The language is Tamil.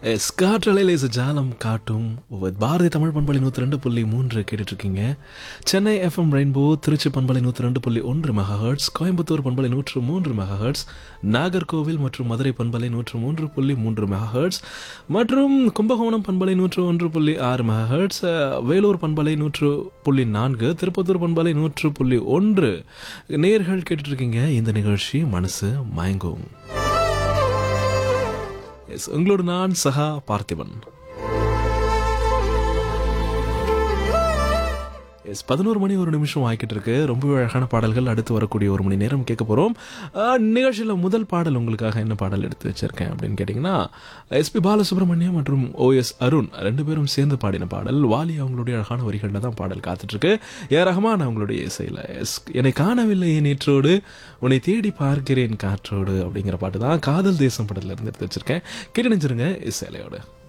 எஸ் காற்றலையில் இஸ் ஜாலம் காட்டும் with பாரதி தமிழ் பண்பலை நூற்றி ரெண்டு புள்ளி மூன்று கேட்டுட்ருக்கீங்க சென்னை எஃப்எம் ரெயின்போ திருச்சி பண்பலை நூற்றி ரெண்டு புள்ளி ஒன்று மெகாஹர்ட்ஸ் கோயம்புத்தூர் பண்பலை நூற்று மூன்று மெகாஹர்ட்ஸ் நாகர்கோவில் மற்றும் மதுரை பண்பலை நூற்று மூன்று புள்ளி மூன்று மெகாஹர்ட்ஸ் மற்றும் கும்பகோணம் பண்பலை நூற்று ஒன்று புள்ளி ஆறு மெகாஹர்ட்ஸ் அஹ், வேலூர் பண்பலை நூற்று புள்ளி நான்கு திருப்பத்தூர் பண்பலை நூற்று புள்ளி ஒன்று நேர்கள் கேட்டுட்ருக்கீங்க இந்த நிகழ்ச்சி மனசு மயங்கும் எஸ் உங்களோட நான் சஹா பார்த்திபன் எஸ் பதினோரு மணி ஒரு நிமிஷம் ஆகிக்கிட்டு இருக்கு ரொம்ப அழகான பாடல்கள் அடுத்து வரக்கூடிய ஒரு மணி நேரம் கேட்க போகிறோம் நிகழ்ச்சியில் முதல் பாடல் உங்களுக்காக என்ன பாடல் எடுத்து வச்சிருக்கேன் அப்படின்னு கேட்டிங்கன்னா எஸ்பி பாலசுப்ரமணியம் மற்றும் ஓஎஸ் அருண் ரெண்டு பேரும் சேர்ந்து பாடின பாடல் வாலி அவங்களுடைய அழகான வரிகளில் தான் பாடல் காத்துட்ருக்கு ஏ ரஹ்மான் அவங்களுடைய இசையில் எஸ் என்னை காணவில்லை நேற்றோடு உன்னை தேடி பார்க்கிறேன் காற்றோடு அப்படிங்கிற பாட்டு தான் காதல் தேசம் படத்தில் இருந்து எடுத்து வச்சிருக்கேன் கேட்டு நினைச்சிருங்க இசையிலையோடு